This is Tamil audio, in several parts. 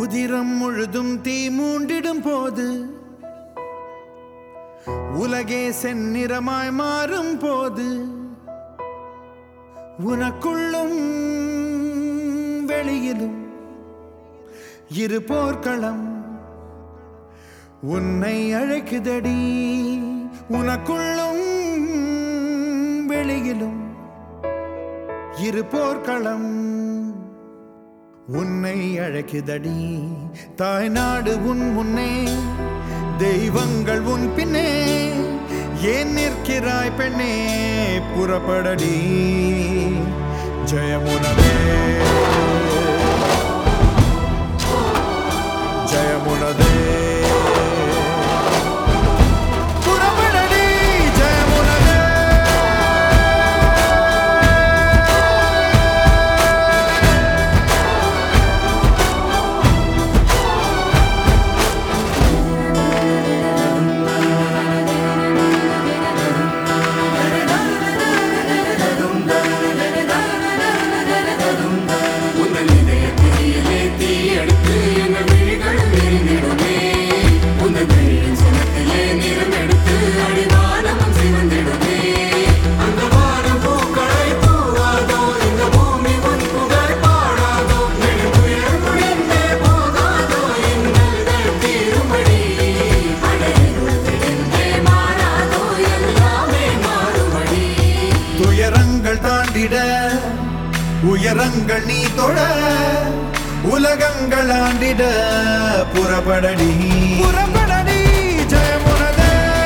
உதிரம் முழுதும் தீ மூண்டிடும் போது உலகே செந்நிறமாய் மாறும் போது உனக்குள்ளும் வெளியிலும் இரு போர்க்களம் உன்னை அழைக்குதடி உனக்குள்ளும் வெளியிலும் இரு போர்க்களம் உன்னை அழைக்குதடி தாய்நாடு உன் முன்னே தெய்வங்கள் உன் பின்னே ஏன் நிற்கிறாய் பெண்ணே புறப்படடி ஜெயமுனவே ஜெயமுனதே புறப்படடி ஜெயமுனதே உங்கள் இதயத்திலே தீயெடுத்து எங்கள் விழிகள் எரிந்திடுமே. உங்கள் விழியின் சுமத்திலே நிறம் எடுத்து அடிவானமும் சிவந்திடுமே. அந்த வானம் பூக்களை தூவாதோ, இந்த பூமி உன் புகழ் பாடாதோ. நெடுந்துயர் முடிந்தே போகாதோ, இன்னல்கள் தீரும்படி. அடையிருள் விடிந்தே மாறாதோ, எல்லாமே மாறும்படி துயரங்கள் தாண்டிட உயரங்கள் நீ தொட உலகங்கள் ஆண்டிட புறப்படடி புறப்படடி ஜெயமுனதே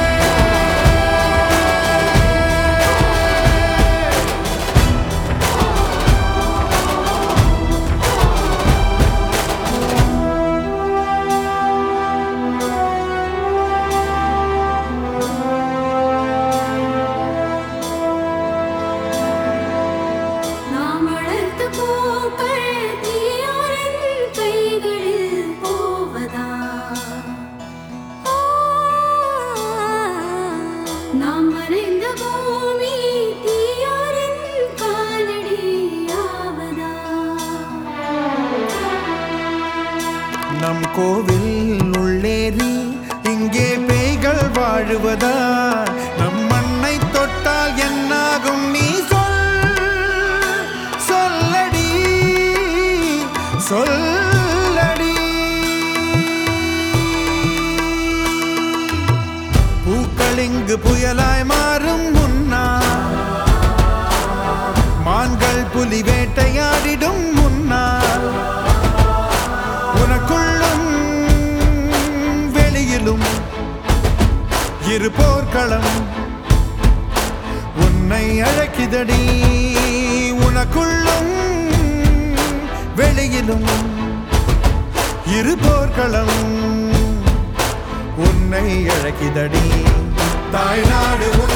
நாம் வளர்த்த பூக்கள் தீயோரின் கைகளில் போவதா ஆ, நாம் வரைந்த பூமி தீயோரின் காலடியாவதா நம் கோவில் உள்ளேறி இங்கே பேய்கள் வாழுவதா நம் மண்ணை தொட்டால் என்னாகும் நீ சொல் சொல்லடி சொல்லடி பூக்கள் இங்கு புயலாய் மாறும் முன்னா மான்கள் புலி வேட்டையாடிடும் முன்னால் உனக்குள்ளும் வெளியிலும் இரு போர்க்களம் உன்னை அழைக்குதடி உனக்குள்ளும் வெளியிலும் இரு போர்க்களம் உன்னை அழைக்குதடி தாய்நாடு உன்